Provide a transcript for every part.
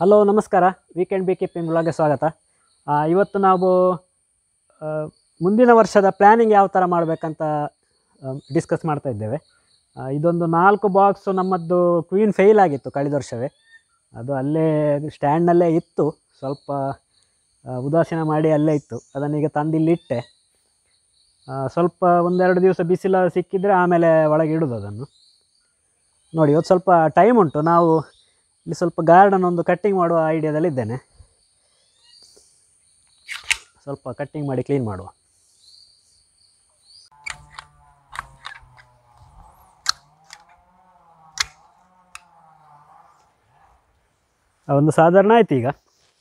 hello ನಮಸ್ಕಾರ weekend B keeping ಬ್ಲಾಗ್ಗೆ ಸ್ವಾಗತ ಆ, ಇವತ್ತು ನಾವು ಆ, ಮುಂದಿನ ವರ್ಷದ ಪ್ಲ್ಯಾನಿಂಗ್ ಯಾವ ಥರ ಮಾಡಬೇಕಂತ ಡಿಸ್ಕಸ್ ಮಾಡ್ತಾ ಇದ್ದೇವೆ ಆ, ಇದೊಂದು ನಾಲ್ಕು ಬಾಕ್ಸು ನಮ್ಮದು ಕ್ವೀನ್ ಫೇಲ್ ಆಗಿತ್ತು ಕಳೆದ ವರ್ಷವೇ ಅದು ಅಲ್ಲೇ ಸ್ಟ್ಯಾಂಡ್ನಲ್ಲೇ ಇತ್ತು ಸ್ವಲ್ಪ ಆ, ಉದಾಸೀನ ಮಾಡಿ ಅಲ್ಲೇ ಇತ್ತು ಅದನ್ನು ಈಗ ತಂದು ಇಲ್ಲಿ ಇಟ್ಟೆ ಆ, ಸ್ವಲ್ಪ ಒಂದೆರಡು ದಿವಸ ಬಿಸಿಲ ಸಿಕ್ಕಿದರೆ ಆಮೇಲೆ ಒಳಗೆ ಇಡೋದು ಅದನ್ನು ನೋಡಿ ಇವತ್ತು ಸ್ವಲ್ಪ ಟೈಮ್ ಉಂಟು ನಾವು ಇಲ್ಲಿ ಸ್ವಲ್ಪ ಗಾರ್ಡನ್ ಒಂದು ಕಟ್ಟಿಂಗ್ ಮಾಡುವ ಐಡಿಯಾದಲ್ಲಿದ್ದೇನೆ ಸ್ವಲ್ಪ ಕಟ್ಟಿಂಗ್ ಮಾಡಿ ಕ್ಲೀನ್ ಮಾಡುವ ಆ, ಒಂದು ಸಾಧಾರಣ ಆಯ್ತು ಈಗ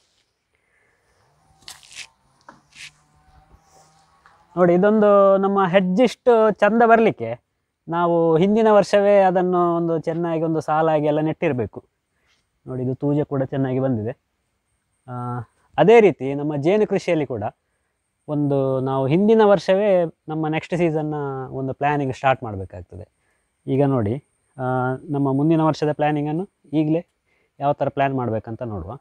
ನೋಡಿ ಇದೊಂದು ನಮ್ಮ ಹೆಜ್ಜಿಷ್ಟು ಚಂದ ಬರಲಿಕ್ಕೆ ನಾವು ಹಿಂದಿನ ವರ್ಷವೇ ಅದನ್ನು ಒಂದು ಚೆನ್ನಾಗಿ ಒಂದು ಸಾಲಾಗಿ ಎಲ್ಲ ನೆಟ್ಟಿರಬೇಕು ನೋಡಿ ಇದು ತೂಜೆ ಕೂಡ ಚೆನ್ನಾಗಿ ಬಂದಿದೆ ಆ, ಅದೇ ರೀತಿ ನಮ್ಮ ಜೇನು ಕೃಷಿಯಲ್ಲಿ ಕೂಡ ಒಂದು ನಾವು ಹಿಂದಿನ ವರ್ಷವೇ ನಮ್ಮ ನೆಕ್ಸ್ಟ್ ಸೀಸನ್ನ ಒಂದು ಪ್ಲ್ಯಾನಿಂಗ್ ಸ್ಟಾರ್ಟ್ ಮಾಡಬೇಕಾಗ್ತದೆ ಈಗ ನೋಡಿ ಆ, ನಮ್ಮ ಮುಂದಿನ ವರ್ಷದ ಪ್ಲ್ಯಾನಿಂಗನ್ನು ಈಗಲೇ ಯಾವ ಥರ ಪ್ಲ್ಯಾನ್ ಮಾಡಬೇಕಂತ ನೋಡುವ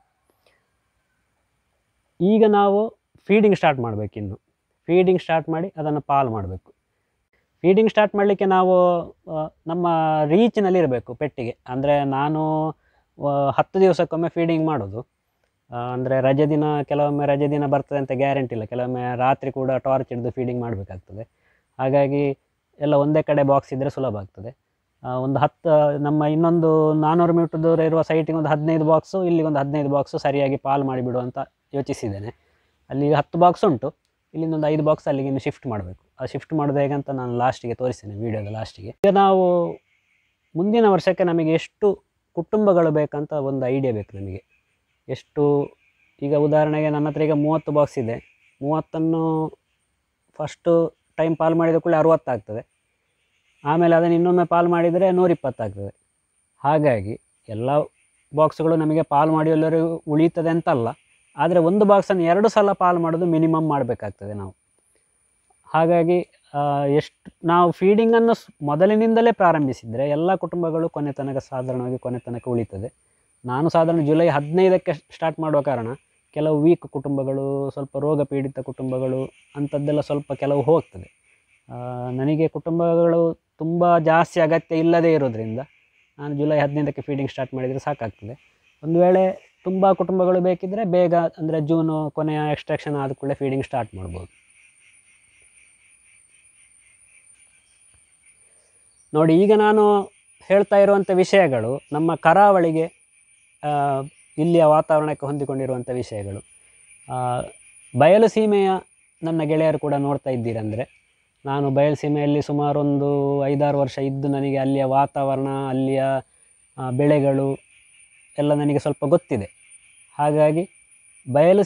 ಈಗ ನಾವು ಫೀಡಿಂಗ್ ಸ್ಟಾರ್ಟ್ ಮಾಡಬೇಕಿನ್ನು ಫೀಡಿಂಗ್ ಸ್ಟಾರ್ಟ್ ಮಾಡಿ ಅದನ್ನು ಪಾಲ್ ಮಾಡಬೇಕು ಫೀಡಿಂಗ್ ಸ್ಟಾರ್ಟ್ ಮಾಡಲಿಕ್ಕೆ ನಾವು ಆ, ನಮ್ಮ ರೀಚ್ನಲ್ಲಿ ಇರಬೇಕು ಪೆಟ್ಟಿಗೆ ಅಂದರೆ ನಾನು ಆ, ಹತ್ತು ದಿವಸಕ್ಕೊಮ್ಮೆ ಫೀಡಿಂಗ್ ಮಾಡೋದು ಅಂದರೆ ರಜೆ ದಿನ ಕೆಲವೊಮ್ಮೆ ರಜೆ ದಿನ ಬರ್ತದೆ ಅಂತ ಗ್ಯಾರಂಟಿ ಇಲ್ಲ ಕೆಲವೊಮ್ಮೆ ರಾತ್ರಿ ಕೂಡ ಟಾರ್ಚ್ ಹಿಡಿದು ಫೀಡಿಂಗ್ ಮಾಡಬೇಕಾಗ್ತದೆ ಹಾಗಾಗಿ ಎಲ್ಲ ಒಂದೇ ಕಡೆ ಬಾಕ್ಸ್ ಇದ್ದರೆ ಸುಲಭ ಆಗ್ತದೆ ಆ, ಒಂದು ಹತ್ತು ನಮ್ಮ ಇನ್ನೊಂದು ನಾನ್ನೂರು ಮೀಟರ್ ದೂರ ಇರುವ ಸೈಟಿಗೆ ಒಂದು ಹದಿನೈದು ಬಾಕ್ಸು ಇಲ್ಲಿಗೆ ಒಂದು ಹದಿನೈದು ಬಾಕ್ಸು ಸರಿಯಾಗಿ ಪಾಲ್ ಮಾಡಿಬಿಡು ಅಂತ ಯೋಚಿಸಿದ್ದೇನೆ ಅಲ್ಲಿ ಹತ್ತು ಬಾಕ್ಸ್ ಉಂಟು ಇಲ್ಲಿಂದ ಒಂದು ಐದು ಬಾಕ್ಸ್ ಅಲ್ಲಿಗೆ ಇನ್ನು ಶಿಫ್ಟ್ ಮಾಡಬೇಕು ಆ ಶಿಫ್ಟ್ ಮಾಡೋದು ಹೇಗಂತ ನಾನು ಲಾಸ್ಟಿಗೆ ತೋರಿಸ್ತೇನೆ ವೀಡಿಯೋದ ಲಾಸ್ಟಿಗೆ ಈಗ ನಾವು ಮುಂದಿನ ವರ್ಷಕ್ಕೆ ನಮಗೆ ಎಷ್ಟು ಕುಟುಂಬಗಳು ಬೇಕಂತ ಒಂದು ಐಡಿಯಾ ಬೇಕು ನಮಗೆ ಎಷ್ಟು ಈಗ ಉದಾಹರಣೆಗೆ ನನ್ನ ಹತ್ರ ಈಗ ಮೂವತ್ತು ಬಾಕ್ಸ್ ಇದೆ ಮೂವತ್ತನ್ನು ಫಸ್ಟು ಟೈಮ್ ಪಾಲ್ ಮಾಡಿದ ಕೂಡಲೇ ಅರುವತ್ತಾಗ್ತದೆ ಆಮೇಲೆ ಅದನ್ನು ಇನ್ನೊಮ್ಮೆ ಪಾಲ್ ಮಾಡಿದರೆ ನೂರಿಪ್ಪತ್ತಾಗ್ತದೆ ಹಾಗಾಗಿ ಎಲ್ಲ ಬಾಕ್ಸ್ಗಳು ನಮಗೆ ಪಾಲ್ ಮಾಡಿಯಲ್ಲರಿಗೂ ಉಳೀತದೆ ಅಂತಲ್ಲ ಆದರೆ ಒಂದು ಬಾಕ್ಸನ್ನು ಎರಡು ಸಲ ಪಾಲ್ ಮಾಡೋದು ಮಿನಿಮಮ್ ಮಾಡಬೇಕಾಗ್ತದೆ ನಾವು ಹಾಗಾಗಿ ಆ, ಎಷ್ಟು ನಾವು ಫೀಡಿಂಗನ್ನು ಸ್- ಮೊದಲಿನಿಂದಲೇ ಪ್ರಾರಂಭಿಸಿದರೆ ಎಲ್ಲ ಕುಟುಂಬಗಳು ಕೊನೆ ತನಕ ಸಾಧಾರಣವಾಗಿ ಕೊನೆ ತನಕ ಉಳಿತದೆ ನಾನು ಸಾಧಾರಣ ಜುಲೈ ಹದಿನೈದಕ್ಕೆ ಸ್ಟಾರ್ಟ್ ಮಾಡುವ ಕಾರಣ ಕೆಲವು ವೀಕ್ ಕುಟುಂಬಗಳು ಸ್ವಲ್ಪ ರೋಗ ಪೀಡಿತ ಕುಟುಂಬಗಳು ಅಂಥದ್ದೆಲ್ಲ ಸ್ವಲ್ಪ ಕೆಲವು ಹೋಗ್ತದೆ ಆ, ನನಗೆ ಕುಟುಂಬಗಳು ತುಂಬ ಜಾಸ್ತಿ ಅಗತ್ಯ ಇಲ್ಲದೇ ಇರೋದ್ರಿಂದ ನಾನು ಜುಲೈ ಹದಿನೈದಕ್ಕೆ ಫೀಡಿಂಗ್ ಸ್ಟಾರ್ಟ್ ಮಾಡಿದರೆ ಸಾಕಾಗ್ತದೆ ಒಂದು ವೇಳೆ ತುಂಬ ಕುಟುಂಬಗಳು ಬೇಕಿದ್ದರೆ ಬೇಗ ಅಂದರೆ ಜೂನು ಕೊನೆಯ ಎಕ್ಸ್ಟ್ರಾಕ್ಷನ್ ಆದ ಕೂಡಲೇ ಫೀಡಿಂಗ್ ಸ್ಟಾರ್ಟ್ ಮಾಡ್ಬೋದು ನೋಡಿ ಈಗ ನಾನು ಹೇಳ್ತಾ ಇರುವಂಥ ವಿಷಯಗಳು ನಮ್ಮ ಕರಾವಳಿಗೆ ಆ, ಇಲ್ಲಿಯ ವಾತಾವರಣಕ್ಕೆ ಹೊಂದಿಕೊಂಡಿರುವಂಥ ವಿಷಯಗಳು ಆ, ಬಯಲು ಸೀಮೆಯ ನನ್ನ ಗೆಳೆಯರು ಕೂಡ ನೋಡ್ತಾ ಇದ್ದೀರಂದರೆ ನಾನು ಬಯಲು ಸೀಮೆಯಲ್ಲಿ ಸುಮಾರು ಒಂದು ಐದಾರು ವರ್ಷ ಇದ್ದು ನನಗೆ ಅಲ್ಲಿಯ ವಾತಾವರಣ ಅಲ್ಲಿಯ ಆ, ಬೆಳೆಗಳು ಎಲ್ಲ ನನಗೆ ಸ್ವಲ್ಪ ಗೊತ್ತಿದೆ ಹಾಗಾಗಿ ಬಯಲು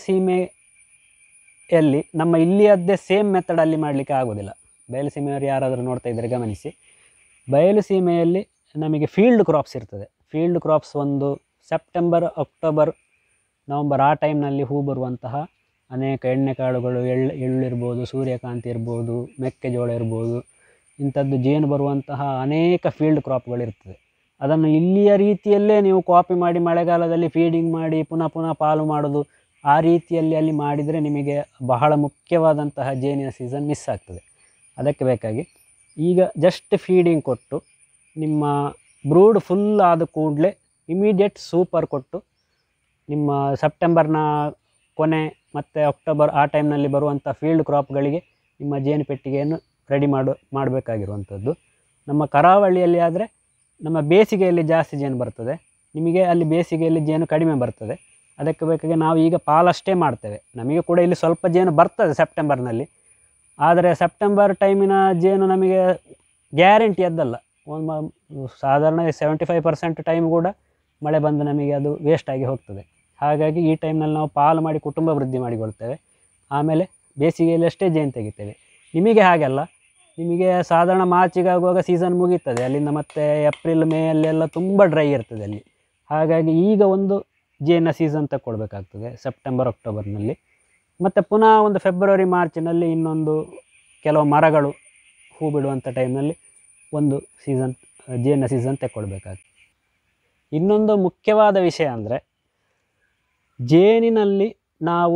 ಸೀಮೆಯಲ್ಲಿ ನಮ್ಮ ಇಲ್ಲಿಯದ್ದೇ ಸೇಮ್ ಮೆಥಡಲ್ಲಿ ಮಾಡಲಿಕ್ಕೆ ಆಗೋದಿಲ್ಲ ಬಯಲು ಸೀಮೆಯವರು ಯಾರಾದರೂ ನೋಡ್ತಾ ಇದ್ದರೆ ಗಮನಿಸಿ ಬಯಲು ಸೀಮೆಯಲ್ಲಿ ನಮಗೆ ಫೀಲ್ಡ್ ಕ್ರಾಪ್ಸ್ ಇರ್ತದೆ ಫೀಲ್ಡ್ ಕ್ರಾಪ್ಸ್ ಒಂದು ಸೆಪ್ಟೆಂಬರ್ ಅಕ್ಟೋಬರ್ ನವಂಬರ್ ಆ ಟೈಮ್ನಲ್ಲಿ ಹೂ ಬರುವಂತಹ ಅನೇಕ ಎಣ್ಣೆಕಾಳುಗಳು ಎಳ್ಳು ಎಳ್ಳಿರ್ಬೋದು ಸೂರ್ಯಕಾಂತಿ ಇರ್ಬೋದು ಮೆಕ್ಕೆಜೋಳ ಇರ್ಬೋದು ಇಂಥದ್ದು ಜೇನು ಬರುವಂತಹ ಅನೇಕ ಫೀಲ್ಡ್ ಕ್ರಾಪ್ಗಳಿರ್ತದೆ ಅದನ್ನು ಇಲ್ಲಿಯ ರೀತಿಯಲ್ಲೇ ನೀವು ಕಾಪಿ ಮಾಡಿ ಮಳೆಗಾಲದಲ್ಲಿ ಫೀಡಿಂಗ್ ಮಾಡಿ ಪುನಃ ಪುನಃ ಪಾಲು ಮಾಡೋದು ಆ ರೀತಿಯಲ್ಲಿ ಅಲ್ಲಿ ಮಾಡಿದರೆ ನಿಮಗೆ ಬಹಳ ಮುಖ್ಯವಾದಂತಹ ಜೇನಿನ ಸೀಸನ್ ಮಿಸ್ ಆಗ್ತದೆ ಅದಕ್ಕೆ ಬೇಕಾಗಿ ಈಗ ಜಸ್ಟ್ ಫೀಡಿಂಗ್ ಕೊಟ್ಟು ನಿಮ್ಮ ಬ್ರೂಡ್ ಫುಲ್ ಆದ ಕೂಡಲೇ ಇಮಿಡಿಯೇಟ್ ಸೂಪರ್ ಕೊಟ್ಟು ನಿಮ್ಮ ಸೆಪ್ಟೆಂಬರ್ನ ಕೊನೆ ಮತ್ತು ಅಕ್ಟೋಬರ್ ಆ ಟೈಮ್ನಲ್ಲಿ ಬರುವಂಥ ಫೀಲ್ಡ್ ಕ್ರಾಪ್ಗಳಿಗೆ ನಿಮ್ಮ ಜೇನು ಪೆಟ್ಟಿಗೆಯನ್ನು ರೆಡಿ ಮಾಡು ಮಾಡಬೇಕಾಗಿರುವಂಥದ್ದು ನಮ್ಮ ಕರಾವಳಿಯಲ್ಲಿ ಆದರೆ ನಮ್ಮ ಬೇಸಿಗೆಯಲ್ಲಿ ಜಾಸ್ತಿ ಜೇನು ಬರ್ತದೆ ನಿಮಗೆ ಅಲ್ಲಿ ಬೇಸಿಗೆಯಲ್ಲಿ ಜೇನು ಕಡಿಮೆ ಬರ್ತದೆ ಅದಕ್ಕೆ ಬೇಕಾಗಿ ನಾವು ಈಗ ಪಾಲಷ್ಟೇ ಮಾಡ್ತೇವೆ ನಮಗೆ ಕೂಡ ಇಲ್ಲಿ ಸ್ವಲ್ಪ ಜೇನು ಬರ್ತದೆ ಸೆಪ್ಟೆಂಬರ್ನಲ್ಲಿ ಆದರೆ ಸೆಪ್ಟೆಂಬರ್ ಟೈಮಿನ ಜೇನು ನಮಗೆ ಗ್ಯಾರಂಟಿ ಅದ್ದಲ್ಲ ಒಂದು ಮ- ಸಾಧಾರಣ ಸೆವೆಂಟಿ ಫೈವ್ ಪರ್ಸೆಂಟ್ ಟೈಮ್ ಕೂಡ ಮಳೆ ಬಂದು ನಮಗೆ ಅದು ವೇಸ್ಟ್ ಆಗಿ ಹೋಗ್ತದೆ ಹಾಗಾಗಿ ಈ ಟೈಮ್ನಲ್ಲಿ ನಾವು ಪಾಲು ಮಾಡಿ ಕುಟುಂಬ ವೃದ್ಧಿ ಮಾಡಿಕೊಳ್ತೇವೆ ಆಮೇಲೆ ಬೇಸಿಗೆಯಲ್ಲಿ ಅಷ್ಟೇ ಜೇನು ತೆಗಿತೇವೆ ನಿಮಗೆ ಹಾಗೆಲ್ಲ ನಿಮಗೆ ಸಾಧಾರಣ ಮಾರ್ಚಿಗೆ ಆಗುವಾಗ ಸೀಸನ್ ಮುಗೀತದೆ ಅಲ್ಲಿಂದ ಮತ್ತೆ ಏಪ್ರಿಲ್ ಮೇ ಅಲ್ಲೆಲ್ಲ ತುಂಬ ಡ್ರೈ ಇರ್ತದೆ ಅಲ್ಲಿ ಹಾಗಾಗಿ ಈಗ ಒಂದು ಜೇನ ಸೀಸನ್ ತಗೊಳ್ಬೇಕಾಗ್ತದೆ ಸೆಪ್ಟೆಂಬರ್ ಅಕ್ಟೋಬರ್ನಲ್ಲಿ ಮತ್ತು ಪುನಃ ಒಂದು ಫೆಬ್ರವರಿ ಮಾರ್ಚಿನಲ್ಲಿ ಇನ್ನೊಂದು ಕೆಲವು ಮರಗಳು ಹೂ ಬಿಡುವಂಥ ಟೈಮ್ನಲ್ಲಿ ಒಂದು ಸೀಸನ್ ಜೇನ ಸೀಸನ್ ತೆಕ್ಕೊಳ್ಬೇಕಾಗ್ತದೆ ಇನ್ನೊಂದು ಮುಖ್ಯವಾದ ವಿಷಯ ಅಂದರೆ ಜೇನಿನಲ್ಲಿ ನಾವು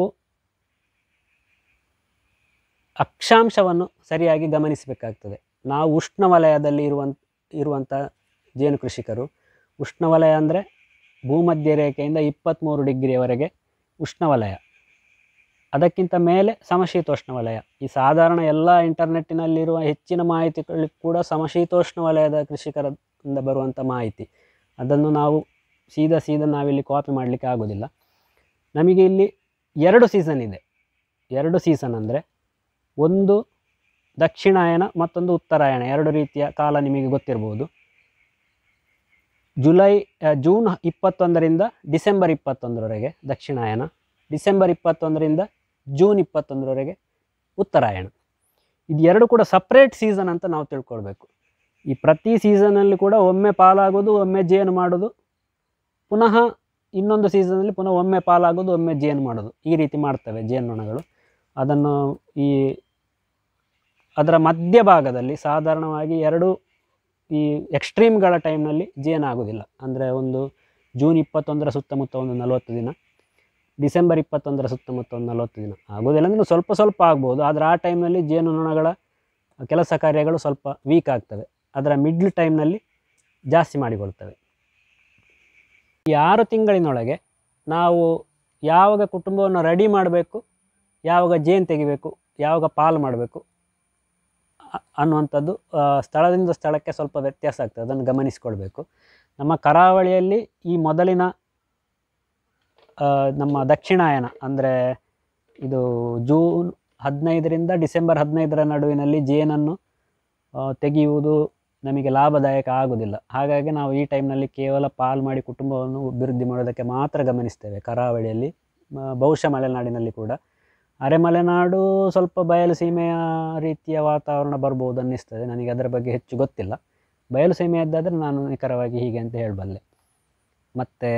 ಅಕ್ಷಾಂಶವನ್ನು ಸರಿಯಾಗಿ ಗಮನಿಸಬೇಕಾಗ್ತದೆ ನಾವು ಉಷ್ಣವಲಯದಲ್ಲಿ ಇರುವಂಥ ಇರುವಂಥ ಜೇನು ಕೃಷಿಕರು ಉಷ್ಣವಲಯ ಅಂದರೆ ಭೂಮಧ್ಯ ರೇಖೆಯಿಂದ ಇಪ್ಪತ್ತ್ಮೂರು ಡಿಗ್ರಿಯವರೆಗೆ ಉಷ್ಣವಲಯ ಅದಕ್ಕಿಂತ ಮೇಲೆ ಸಮಶೀತೋಷ್ಣ ವಲಯ ಈ ಸಾಧಾರಣ ಎಲ್ಲ ಇಂಟರ್ನೆಟ್ಟಿನಲ್ಲಿರುವ ಹೆಚ್ಚಿನ ಮಾಹಿತಿಗಳು ಕೂಡ ಸಮಶೀತೋಷ್ಣ ವಲಯದ ಕೃಷಿಕರಿಂದ ಬರುವಂಥ ಮಾಹಿತಿ ಅದನ್ನು ನಾವು ಸೀದಾ ಸೀದಾ ನಾವಿಲ್ಲಿ ಕಾಪಿ ಮಾಡಲಿಕ್ಕೆ ಆಗೋದಿಲ್ಲ ನಮಗೆ ಇಲ್ಲಿ ಎರಡು ಸೀಸನ್ ಇದೆ ಎರಡು ಸೀಸನ್ ಅಂದರೆ ಒಂದು ದಕ್ಷಿಣಾಯನ ಮತ್ತೊಂದು ಉತ್ತರಾಯಣ ಎರಡು ರೀತಿಯ ಕಾಲ ನಿಮಗೆ ಗೊತ್ತಿರ್ಬೋದು ಜುಲೈ ಆ, ಜೂನ್ ಇಪ್ಪತ್ತೊಂದರಿಂದ ಡಿಸೆಂಬರ್ ಇಪ್ಪತ್ತೊಂದರವರೆಗೆ ದಕ್ಷಿಣಾಯನ ಡಿಸೆಂಬರ್ ಇಪ್ಪತ್ತೊಂದರಿಂದ ಜೂನ್ ಇಪ್ಪತ್ತೊಂದರವರೆಗೆ ಉತ್ತರಾಯಣ ಇದು ಎರಡು ಕೂಡ ಸಪ್ರೇಟ್ ಸೀಸನ್ ಅಂತ ನಾವು ತಿಳ್ಕೊಳ್ಬೇಕು ಈ ಪ್ರತಿ ಸೀಸನಲ್ಲಿ ಕೂಡ ಒಮ್ಮೆ ಪಾಲಾಗೋದು ಒಮ್ಮೆ ಜೇನು ಮಾಡೋದು ಪುನಃ ಇನ್ನೊಂದು ಸೀಸನಲ್ಲಿ ಪುನಃ ಒಮ್ಮೆ ಪಾಲಾಗೋದು ಒಮ್ಮೆ ಜೇನು ಮಾಡೋದು ಈ ರೀತಿ ಮಾಡ್ತವೆ ಜೇನುನೊಣಗಳು ಅದನ್ನು ಈ ಅದರ ಮಧ್ಯಭಾಗದಲ್ಲಿ ಸಾಧಾರಣವಾಗಿ ಎರಡು ಈ ಎಕ್ಸ್ಟ್ರೀಮ್ಗಳ ಟೈಮ್ನಲ್ಲಿ ಜೇನು ಆಗೋದಿಲ್ಲ ಅಂದರೆ ಒಂದು ಜೂನ್ ಇಪ್ಪತ್ತೊಂದರ ಸುತ್ತಮುತ್ತ ಒಂದು ನಲವತ್ತು ದಿನ ಡಿಸೆಂಬರ್ ಇಪ್ಪತ್ತೊಂದರ ಸುತ್ತಮುತ್ತ ಒಂದು ನಲವತ್ತು ದಿನ ಆಗೋದಿಲ್ಲ ಅಂದರೆ ಸ್ವಲ್ಪ ಸ್ವಲ್ಪ ಆಗ್ಬೋದು ಆದರೆ ಆ ಟೈಮ್ನಲ್ಲಿ ಜೇನುನೊಣಗಳ ಕೆಲಸ ಕಾರ್ಯಗಳು ಸ್ವಲ್ಪ ವೀಕ್ ಆಗ್ತವೆ ಅದರ ಮಿಡ್ಲ್ ಟೈಮ್ನಲ್ಲಿ ಜಾಸ್ತಿ ಮಾಡಿಕೊಳ್ತವೆ ಈ ಆರು ತಿಂಗಳಿನೊಳಗೆ ನಾವು ಯಾವಾಗ ಕುಟುಂಬವನ್ನು ರೆಡಿ ಮಾಡಬೇಕು ಯಾವಾಗ ಜೇನು ತೆಗಿಬೇಕು ಯಾವಾಗ ಪಾಲು ಮಾಡಬೇಕು ಅ- ಅನ್ನುವಂಥದ್ದು ಆ, ಸ್ಥಳದಿಂದ ಸ್ಥಳಕ್ಕೆ ಸ್ವಲ್ಪ ವ್ಯತ್ಯಾಸ ಆಗ್ತದೆ ಅದನ್ನು ಗಮನಿಸಿಕೊಳ್ಬೇಕು ನಮ್ಮ ಕರಾವಳಿಯಲ್ಲಿ ಈ ಮೊದಲಿನ ಆ, ನಮ್ಮ ದಕ್ಷಿಣಾಯನ ಅಂದರೆ ಇದು ಜೂನ್ ಹದಿನೈದರಿಂದ ಡಿಸೆಂಬರ್ ಹದಿನೈದರ ನಡುವಿನಲ್ಲಿ ಜೇನನ್ನು ಆ, ತೆಗೆಯುವುದು ನಮಗೆ ಲಾಭದಾಯಕ ಆಗುವುದಿಲ್ಲ ಹಾಗಾಗಿ ನಾವು ಈ ಟೈಮ್ನಲ್ಲಿ ಕೇವಲ ಪಾಲ್ ಮಾಡಿ ಕುಟುಂಬವನ್ನು ಅಭಿವೃದ್ಧಿ ಮಾಡೋದಕ್ಕೆ ಮಾತ್ರ ಗಮನಿಸ್ತೇವೆ ಕರಾವಳಿಯಲ್ಲಿ ಮ- ಬಹುಶಃ ಮಲೆನಾಡಿನಲ್ಲಿ ಕೂಡ ಅರೆ ಮಲೆನಾಡು ಸ್ವಲ್ಪ ಬಯಲು ಸೀಮೆಯ ರೀತಿಯ ವಾತಾವರಣ ಬರ್ಬೋದು ಅನ್ನಿಸ್ತದೆ ನನಗೆ ಅದರ ಬಗ್ಗೆ ಹೆಚ್ಚು ಗೊತ್ತಿಲ್ಲ ಬಯಲು ಸೀಮೆಯದ್ದಾದರೆ ನಾನು ನಿಖರವಾಗಿ ಹೀಗೆ ಅಂತ ಹೇಳಬಲ್ಲೆ ಮತ್ತು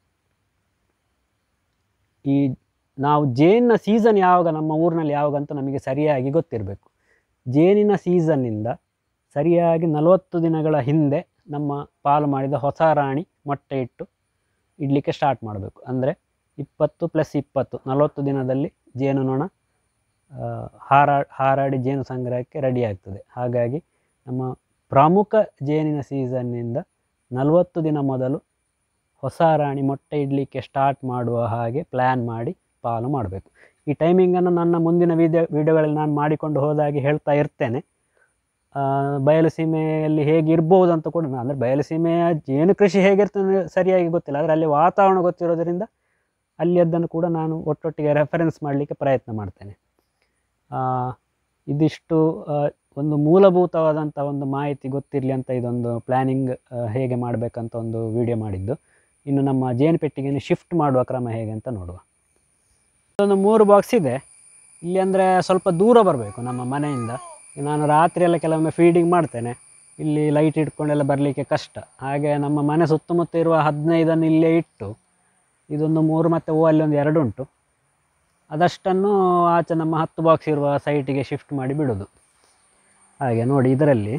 ಈ ನಾವು ಜೇನಿನ ಸೀಸನ್ ಯಾವಾಗ ನಮ್ಮ ಊರಿನಲ್ಲಿ ಯಾವಾಗ ಅಂತ ನಮಗೆ ಸರಿಯಾಗಿ ಗೊತ್ತಿರಬೇಕು ಜೇನಿನ ಸೀಸನ್ನಿಂದ ಸರಿಯಾಗಿ ನಲವತ್ತು ದಿನಗಳ ಹಿಂದೆ ನಮ್ಮ ಪಾಲು ಮಾಡಿದ ಹೊಸ ರಾಣಿ ಮೊಟ್ಟೆ ಇಟ್ಟು ಇಡಲಿಕ್ಕೆ ಸ್ಟಾರ್ಟ್ ಮಾಡಬೇಕು ಅಂದರೆ ಇಪ್ಪತ್ತು ಪ್ಲಸ್ ಇಪ್ಪತ್ತು ನಲವತ್ತು ದಿನದಲ್ಲಿ ಜೇನುನೊಣ ಆ, ಹಾರಾ ಹಾರಾಡಿ ಜೇನು ಸಂಗ್ರಹಕ್ಕೆ ರೆಡಿ ಆಗ್ತದೆ ಹಾಗಾಗಿ ನಮ್ಮ ಪ್ರಮುಖ ಜೇನಿನ ಸೀಸನ್ನಿಂದ ನಲವತ್ತು ದಿನ ಮೊದಲು ಹೊಸ ರಾಣಿ ಮೊಟ್ಟೆ ಇಡಲಿಕ್ಕೆ ಸ್ಟಾರ್ಟ್ ಮಾಡುವ ಹಾಗೆ ಪ್ಲ್ಯಾನ್ ಮಾಡಿ ಪಾಲು ಮಾಡಬೇಕು ಈ ಟೈಮಿಂಗನ್ನು ನನ್ನ ಮುಂದಿನ ವಿಡಿಯೋ ವಿಡಿಯೋಗಳಲ್ಲಿ ನಾನು ಮಾಡಿಕೊಂಡು ಹೋದಾಗೆ ಹೇಳ್ತಾ ಇರ್ತೇನೆ ಆ, ಬಯಲು ಸೀಮೆಯಲ್ಲಿ ಹೇಗೆ ಇರ್ಬೋದು ಅಂತ ಕೂಡ ನಾನು ಅಂದರೆ ಬಯಲು ಸೀಮೆಯ ಜೇನು ಕೃಷಿ ಹೇಗಿರ್ತದೆ ಸರಿಯಾಗಿ ಗೊತ್ತಿಲ್ಲ ಆದರೆ ಅಲ್ಲಿ ವಾತಾವರಣ ಗೊತ್ತಿರೋದರಿಂದ ಅಲ್ಲಿಯದ್ದನ್ನು ಕೂಡ ನಾನು ಒಟ್ಟೊಟ್ಟಿಗೆ ರೆಫರೆನ್ಸ್ ಮಾಡಲಿಕ್ಕೆ ಪ್ರಯತ್ನ ಮಾಡ್ತೇನೆ ಆ, ಇದಿಷ್ಟು ಆ, ಒಂದು ಮೂಲಭೂತವಾದಂಥ ಒಂದು ಮಾಹಿತಿ ಗೊತ್ತಿರಲಿ ಅಂತ ಇದೊಂದು ಪ್ಲ್ಯಾನಿಂಗ್ ಹೇಗೆ ಮಾಡಬೇಕಂತ ಒಂದು ವಿಡಿಯೋ ಮಾಡಿದ್ದು ಇನ್ನು ನಮ್ಮ ಜೇನು ಪೆಟ್ಟಿಗೆಯನ್ನು ಶಿಫ್ಟ್ ಮಾಡುವ ಕ್ರಮ ಹೇಗೆ ಅಂತ ನೋಡುವ ಒಂದು ಮೂರು ಬಾಕ್ಸ್ ಇದೆ ಇಲ್ಲಿ ಅಂದರೆ ಸ್ವಲ್ಪ ದೂರ ಬರಬೇಕು ನಮ್ಮ ಮನೆಯಿಂದ ನಾನು ರಾತ್ರಿ ಎಲ್ಲ ಕೆಲವೊಮ್ಮೆ ಫೀಡಿಂಗ್ ಮಾಡ್ತೇನೆ ಇಲ್ಲಿ ಲೈಟ್ ಇಟ್ಕೊಂಡೆಲ್ಲ ಬರಲಿಕ್ಕೆ ಕಷ್ಟ ಹಾಗೆ ನಮ್ಮ ಮನೆ ಸುತ್ತಮುತ್ತ ಇರುವ ಹದಿನೈದನ್ನು ಇಲ್ಲೇ ಇಟ್ಟು ಇದೊಂದು ಮೂರು ಮತ್ತು ಓ ಅಲ್ಲಿ ಒಂದು ಎರಡು ಉಂಟು ಅದಷ್ಟನ್ನು ಆಚೆ ನಮ್ಮ ಹತ್ತು ಬಾಕ್ಸ್ ಇರುವ ಸೈಟಿಗೆ ಶಿಫ್ಟ್ ಮಾಡಿ ಬಿಡೋದು ಹಾಗೆ ನೋಡಿ ಇದರಲ್ಲಿ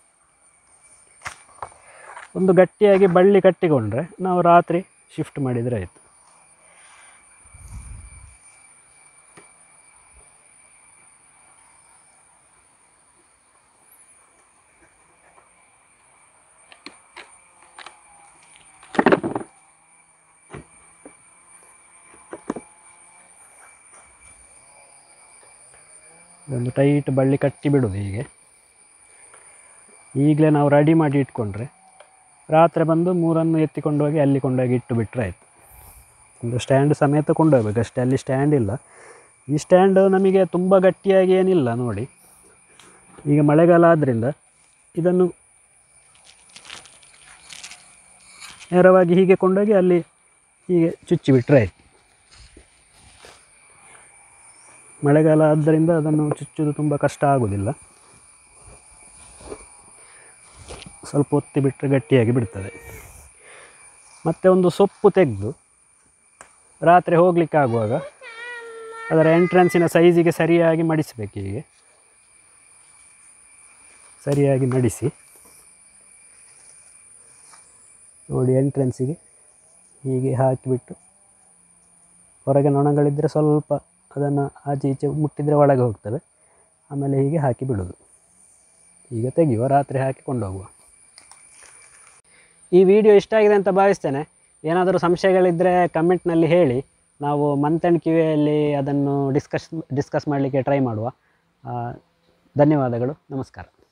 ಒಂದು ಗಟ್ಟಿಯಾಗಿ ಬಳ್ಳಿ ಕಟ್ಟಿಕೊಂಡ್ರೆ ನಾವು ರಾತ್ರಿ ಶಿಫ್ಟ್ ಮಾಡಿದರೆ ಆಯಿತು ಒಂದು ಟೈಟ್ ಬಳ್ಳಿ ಕಟ್ಟಿ ಬಿಡೋದು ಹೀಗೆ ಈಗಲೇ ನಾವು ರೆಡಿ ಮಾಡಿ ಇಟ್ಕೊಂಡ್ರೆ ರಾತ್ರಿ ಬಂದು ಮೂರನ್ನು ಎತ್ತಿಕೊಂಡು ಹೋಗಿ ಅಲ್ಲಿ ಕೊಂಡೋಗಿ ಇಟ್ಟು ಬಿಟ್ಟರೆ ಆಯಿತು ಒಂದು ಸ್ಟ್ಯಾಂಡ್ ಸಮೇತ ಕೊಂಡೋಗ್ಬೇಕು ಅಷ್ಟೇ ಅಲ್ಲಿ ಸ್ಟ್ಯಾಂಡ್ ಇಲ್ಲ ಈ ಸ್ಟ್ಯಾಂಡ್ ನಮಗೆ ತುಂಬ ಗಟ್ಟಿಯಾಗಿ ಏನಿಲ್ಲ ನೋಡಿ ಈಗ ಮಳೆಗಾಲ ಆದ್ದರಿಂದ ಇದನ್ನು ನೇರವಾಗಿ ಹೀಗೆ ಕೊಂಡೋಗಿ ಅಲ್ಲಿ ಹೀಗೆ ಚುಚ್ಚಿ ಬಿಟ್ಟರೆ ಆಯಿತು ಮಳೆಗಾಲ ಆದ್ದರಿಂದ ಅದನ್ನು ಚುಚ್ಚುವುದು ತುಂಬ ಕಷ್ಟ ಆಗೋದಿಲ್ಲ ಸ್ವಲ್ಪ ಒತ್ತಿ ಬಿಟ್ಟರೆ ಗಟ್ಟಿಯಾಗಿ ಬಿಡ್ತದೆ ಮತ್ತು ಒಂದು ಸೊಪ್ಪು ತೆಗೆದು ರಾತ್ರಿ ಹೋಗಲಿಕ್ಕೆ ಆಗುವಾಗ ಅದರ ಎಂಟ್ರೆನ್ಸಿನ ಸೈಜಿಗೆ ಸರಿಯಾಗಿ ಮಡಿಸಬೇಕು ಹೀಗೆ ಸರಿಯಾಗಿ ಮಡಿಸಿ ನೋಡಿ ಎಂಟ್ರೆನ್ಸಿಗೆ ಹೀಗೆ ಹಾಕಿಬಿಟ್ಟು ಹೊರಗೆ ನೊಣಗಳಿದ್ದರೆ ಸ್ವಲ್ಪ ಅದನ್ನು ಆಚೆ ಈಚೆ ಮುಟ್ಟಿದರೆ ಒಳಗೆ ಹೋಗ್ತವೆ ಆಮೇಲೆ ಹೀಗೆ ಹಾಕಿ ಬಿಡೋದು ಈಗ ತೆಗೆಯುವ ರಾತ್ರಿ ಹಾಕಿ ಕೊಂಡೋಗುವ ಈ ವಿಡಿಯೋ ಇಷ್ಟ ಆಗಿದೆ ಅಂತ ಭಾವಿಸ್ತೇನೆ ಏನಾದರೂ ಸಂಶಯಗಳಿದ್ದರೆ ಕಮೆಂಟ್ನಲ್ಲಿ ಹೇಳಿ ನಾವು ಮಂತ್ ಆ್ಯಂಡ್ ಕಿವಿಯಲ್ಲಿ ಅದನ್ನು ಡಿಸ್ಕಸ್ ಡಿಸ್ಕಸ್ ಮಾಡಲಿಕ್ಕೆ ಟ್ರೈ ಮಾಡುವ ಆ, ಧನ್ಯವಾದಗಳು ನಮಸ್ಕಾರ